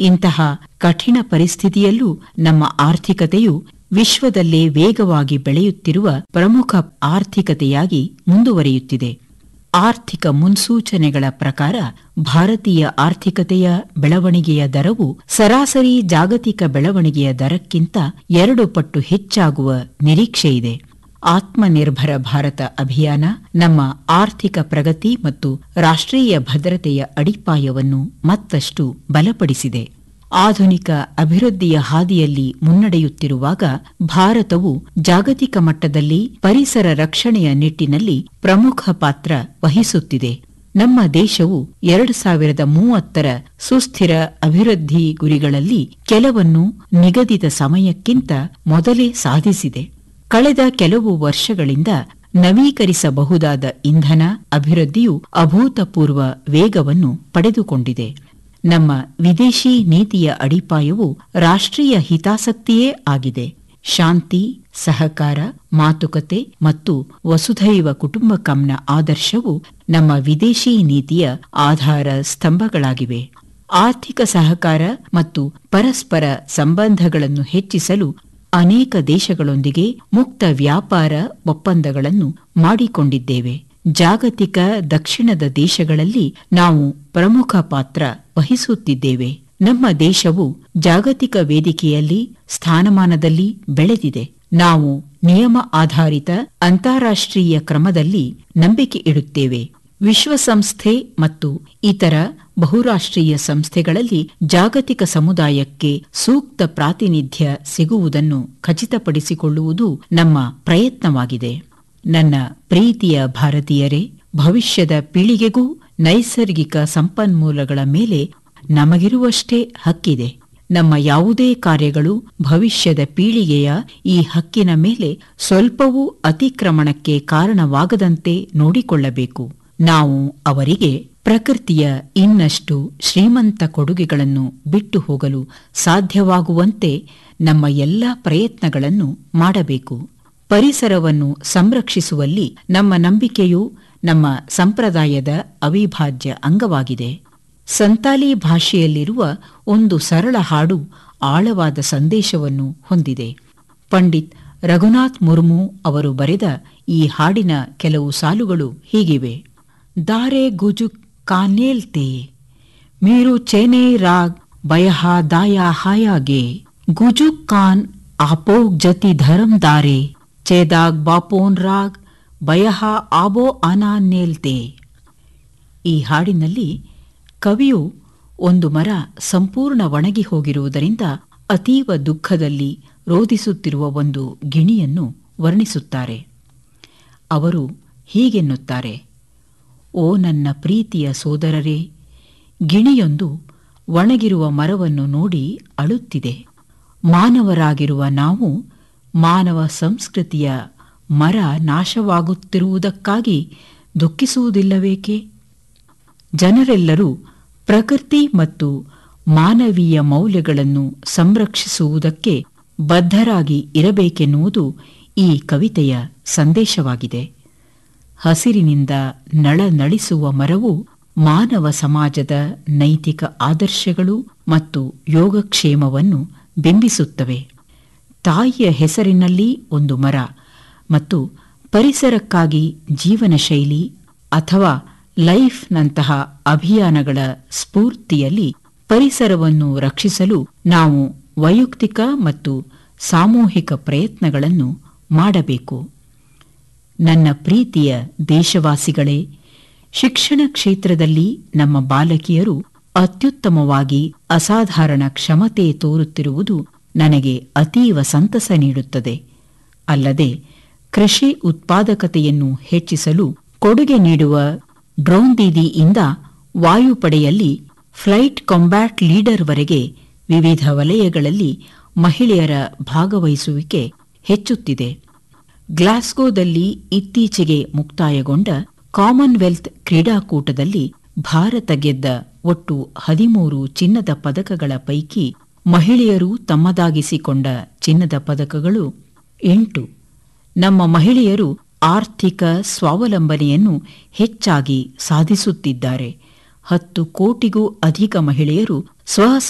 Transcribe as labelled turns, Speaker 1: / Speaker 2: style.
Speaker 1: ಇಂತಹ ಕಠಿಣ ಪರಿಸ್ಥಿತಿಯಲ್ಲೂ ನಮ್ಮ ಆರ್ಥಿಕತೆಯು ವಿಶ್ವದಲ್ಲೇ ವೇಗವಾಗಿ ಬೆಳೆಯುತ್ತಿರುವ ಪ್ರಮುಖ ಆರ್ಥಿಕತೆಯಾಗಿ ಮುಂದುವರಿಯುತ್ತಿದೆ ಆರ್ಥಿಕ ಮುನ್ಸೂಚನೆಗಳ ಪ್ರಕಾರ ಭಾರತೀಯ ಆರ್ಥಿಕತೆಯ ಬೆಳವಣಿಗೆಯ ದರವು ಸರಾಸರಿ ಜಾಗತಿಕ ಬೆಳವಣಿಗೆಯ ದರಕ್ಕಿಂತ ಎರಡು ಪಟ್ಟು ಹೆಚ್ಚಾಗುವ ನಿರೀಕ್ಷೆಯಿದೆ ಆತ್ಮನಿರ್ಭರ ಭಾರತ ಅಭಿಯಾನ ನಮ್ಮ ಆರ್ಥಿಕ ಪ್ರಗತಿ ಮತ್ತು ರಾಷ್ಟ್ರೀಯ ಭದ್ರತೆಯ ಅಡಿಪಾಯವನ್ನು ಮತ್ತಷ್ಟು ಬಲಪಡಿಸಿದೆ ಆಧುನಿಕ ಅಭಿವೃದ್ಧಿಯ ಹಾದಿಯಲ್ಲಿ ಮುನ್ನಡೆಯುತ್ತಿರುವಾಗ ಭಾರತವು ಜಾಗತಿಕ ಮಟ್ಟದಲ್ಲಿ ಪರಿಸರ ರಕ್ಷಣೆಯ ನಿಟ್ಟಿನಲ್ಲಿ ಪ್ರಮುಖ ಪಾತ್ರ ವಹಿಸುತ್ತಿದೆ ನಮ್ಮ ದೇಶವು ಎರಡು ಸಾವಿರದ ಮೂವತ್ತರ ಸುಸ್ಥಿರ ಅಭಿವೃದ್ಧಿ ಗುರಿಗಳಲ್ಲಿ ಕೆಲವನ್ನು ನಿಗದಿತ ಸಮಯಕ್ಕಿಂತ ಮೊದಲೇ ಸಾಧಿಸಿದೆ ಕಳೆದ ಕೆಲವು ವರ್ಷಗಳಿಂದ ನವೀಕರಿಸಬಹುದಾದ ಇಂಧನ ಅಭಿವೃದ್ಧಿಯು ಅಭೂತಪೂರ್ವ ವೇಗವನ್ನು ಪಡೆದುಕೊಂಡಿದೆ ನಮ್ಮ ವಿದೇಶಿ ನೀತಿಯ ಅಡಿಪಾಯವು ರಾಷ್ಟ್ರೀಯ ಹಿತಾಸಕ್ತಿಯೇ ಆಗಿದೆ ಶಾಂತಿ ಸಹಕಾರ ಮಾತುಕತೆ ಮತ್ತು ವಸುಧೈವ ಕುಟುಂಬಕಂನ ಆದರ್ಶವು ನಮ್ಮ ವಿದೇಶಿ ನೀತಿಯ ಆಧಾರ ಸ್ತಂಭಗಳಾಗಿವೆ ಆರ್ಥಿಕ ಸಹಕಾರ ಮತ್ತು ಪರಸ್ಪರ ಸಂಬಂಧಗಳನ್ನು ಹೆಚ್ಚಿಸಲು ಅನೇಕ ದೇಶಗಳೊಂದಿಗೆ ಮುಕ್ತ ವ್ಯಾಪಾರ ಒಪ್ಪಂದಗಳನ್ನು ಮಾಡಿಕೊಂಡಿದ್ದೇವೆ ಜಾಗತಿಕ ದಕ್ಷಿಣದ ದೇಶಗಳಲ್ಲಿ ನಾವು ಪ್ರಮುಖ ಪಾತ್ರ ವಹಿಸುತ್ತಿದ್ದೇವೆ ನಮ್ಮ ದೇಶವು ಜಾಗತಿಕ ವೇದಿಕೆಯಲ್ಲಿ ಸ್ಥಾನಮಾನದಲ್ಲಿ ಬೆಳೆದಿದೆ ನಾವು ನಿಯಮ ಆಧಾರಿತ ಅಂತಾರಾಷ್ಟ್ರೀಯ ಕ್ರಮದಲ್ಲಿ ನಂಬಿಕೆ ಇಡುತ್ತೇವೆ ವಿಶ್ವಸಂಸ್ಥೆ ಮತ್ತು ಇತರ ಬಹುರಾಷ್ಟ್ರೀಯ ಸಂಸ್ಥೆಗಳಲ್ಲಿ ಜಾಗತಿಕ ಸಮುದಾಯಕ್ಕೆ ಸೂಕ್ತ ಪ್ರಾತಿನಿಧ್ಯ ಸಿಗುವುದನ್ನು ಖಚಿತಪಡಿಸಿಕೊಳ್ಳುವುದು ನಮ್ಮ ಪ್ರಯತ್ನವಾಗಿದೆ ನನ್ನ ಪ್ರೀತಿಯ ಭಾರತೀಯರೇ ಭವಿಷ್ಯದ ಪೀಳಿಗೆಗೂ ನೈಸರ್ಗಿಕ ಸಂಪನ್ಮೂಲಗಳ ಮೇಲೆ ನಮಗಿರುವಷ್ಟೇ ಹಕ್ಕಿದೆ ನಮ್ಮ ಯಾವುದೇ ಕಾರ್ಯಗಳು ಭವಿಷ್ಯದ ಪೀಳಿಗೆಯ ಈ ಹಕ್ಕಿನ ಮೇಲೆ ಸ್ವಲ್ಪವೂ ಅತಿಕ್ರಮಣಕ್ಕೆ ಕಾರಣವಾಗದಂತೆ ನೋಡಿಕೊಳ್ಳಬೇಕು ನಾವು ಅವರಿಗೆ ಪ್ರಕೃತಿಯ ಇನ್ನಷ್ಟು ಶ್ರೀಮಂತ ಕೊಡುಗೆಗಳನ್ನು ಬಿಟ್ಟು ಹೋಗಲು ಸಾಧ್ಯವಾಗುವಂತೆ ನಮ್ಮ ಎಲ್ಲ ಪ್ರಯತ್ನಗಳನ್ನು ಮಾಡಬೇಕು ಪರಿಸರವನ್ನು ಸಂರಕ್ಷಿಸುವಲ್ಲಿ ನಮ್ಮ ನಂಬಿಕೆಯು ನಮ್ಮ ಸಂಪ್ರದಾಯದ ಅವಿಭಾಜ್ಯ ಅಂಗವಾಗಿದೆ ಸಂತಾಲಿ ಭಾಷೆಯಲ್ಲಿರುವ ಒಂದು ಸರಳ ಹಾಡು ಆಳವಾದ ಸಂದೇಶವನ್ನು ಹೊಂದಿದೆ ಪಂಡಿತ್ ರಘುನಾಥ್ ಮುರ್ಮು ಅವರು ಬರೆದ ಈ ಹಾಡಿನ ಕೆಲವು ಸಾಲುಗಳು ಹೀಗಿವೆ ದಾರೆ ಗುಜು ಕಾನೇಲ್ತೆ ಮೀರು ಚೆನೆ ರಾಗ್ ಬಯಹ ದಾಯ ಹಾಯಾಗೆ ಗುಜು ಕಾನ್ ಆಪೋಗ್ ಜತಿ ಧರಂ ದಾರೆ ಚೇದಾಗ್ ಬಾಪೋನ್ ರಾಗ್ ಬಯಹ ಆಬೋ ಅನಾನೇಲ್ತೆ ಈ ಹಾಡಿನಲ್ಲಿ ಕವಿಯು ಒಂದು ಮರ ಸಂಪೂರ್ಣ ಒಣಗಿ ಹೋಗಿರುವುದರಿಂದ ಅತೀವ ದುಃಖದಲ್ಲಿ ರೋಧಿಸುತ್ತಿರುವ ಒಂದು ಗಿಣಿಯನ್ನು ವರ್ಣಿಸುತ್ತಾರೆ ಅವರು ಹೀಗೆನ್ನುತ್ತಾರೆ ಓ ನನ್ನ ಪ್ರೀತಿಯ ಸೋದರರೇ ಗಿಣಿಯೊಂದು ಒಣಗಿರುವ ಮರವನ್ನು ನೋಡಿ ಅಳುತ್ತಿದೆ ಮಾನವರಾಗಿರುವ ನಾವು ಮಾನವ ಸಂಸ್ಕೃತಿಯ ಮರ ನಾಶವಾಗುತ್ತಿರುವುದಕ್ಕಾಗಿ ದುಃಖಿಸುವುದಿಲ್ಲವೇಕೆ ಜನರೆಲ್ಲರೂ ಪ್ರಕೃತಿ ಮತ್ತು ಮಾನವೀಯ ಮೌಲ್ಯಗಳನ್ನು ಸಂರಕ್ಷಿಸುವುದಕ್ಕೆ ಬದ್ಧರಾಗಿ ಇರಬೇಕೆನ್ನುವುದು ಈ ಕವಿತೆಯ ಸಂದೇಶವಾಗಿದೆ ಹಸಿರಿನಿಂದ ನಳನಳಿಸುವ ಮರವು ಮಾನವ ಸಮಾಜದ ನೈತಿಕ ಆದರ್ಶಗಳು ಮತ್ತು ಯೋಗಕ್ಷೇಮವನ್ನು ಬಿಂಬಿಸುತ್ತವೆ ತಾಯಿಯ ಹೆಸರಿನಲ್ಲಿ ಒಂದು ಮರ ಮತ್ತು ಪರಿಸರಕ್ಕಾಗಿ ಜೀವನ ಶೈಲಿ ಅಥವಾ ಲೈಫ್ನಂತಹ ಅಭಿಯಾನಗಳ ಸ್ಫೂರ್ತಿಯಲ್ಲಿ ಪರಿಸರವನ್ನು ರಕ್ಷಿಸಲು ನಾವು ವೈಯಕ್ತಿಕ ಮತ್ತು ಸಾಮೂಹಿಕ ಪ್ರಯತ್ನಗಳನ್ನು ಮಾಡಬೇಕು ನನ್ನ ಪ್ರೀತಿಯ ದೇಶವಾಸಿಗಳೇ ಶಿಕ್ಷಣ ಕ್ಷೇತ್ರದಲ್ಲಿ ನಮ್ಮ ಬಾಲಕಿಯರು ಅತ್ಯುತ್ತಮವಾಗಿ ಅಸಾಧಾರಣ ಕ್ಷಮತೆ ತೋರುತ್ತಿರುವುದು ನನಗೆ ಅತೀವ ಸಂತಸ ನೀಡುತ್ತದೆ ಅಲ್ಲದೆ ಕೃಷಿ ಉತ್ಪಾದಕತೆಯನ್ನು ಹೆಚ್ಚಿಸಲು ಕೊಡುಗೆ ನೀಡುವ ಡ್ರೋನ್ ದೀದಿಯಿಂದ ವಾಯುಪಡೆಯಲ್ಲಿ ಫ್ಲೈಟ್ ಕಾಂಬ್ಯಾಟ್ ಲೀಡರ್ವರೆಗೆ ವಿವಿಧ ವಲಯಗಳಲ್ಲಿ ಮಹಿಳೆಯರ ಭಾಗವಹಿಸುವಿಕೆ ಹೆಚ್ಚುತ್ತಿದೆ ಗ್ಲಾಸ್ಗೋದಲ್ಲಿ ಇತ್ತೀಚೆಗೆ ಮುಕ್ತಾಯಗೊಂಡ ಕಾಮನ್ವೆಲ್ತ್ ಕ್ರೀಡಾಕೂಟದಲ್ಲಿ ಭಾರತ ಗೆದ್ದ ಒಟ್ಟು ಹದಿಮೂರು ಚಿನ್ನದ ಪದಕಗಳ ಪೈಕಿ ಮಹಿಳೆಯರು ತಮ್ಮದಾಗಿಸಿಕೊಂಡ ಚಿನ್ನದ ಪದಕಗಳು ಎಂಟು ನಮ್ಮ ಮಹಿಳೆಯರು ಆರ್ಥಿಕ ಸ್ವಾವಲಂಬನೆಯನ್ನು ಹೆಚ್ಚಾಗಿ ಸಾಧಿಸುತ್ತಿದ್ದಾರೆ ಹತ್ತು ಕೋಟಿಗೂ ಅಧಿಕ ಮಹಿಳೆಯರು ಸ್ವ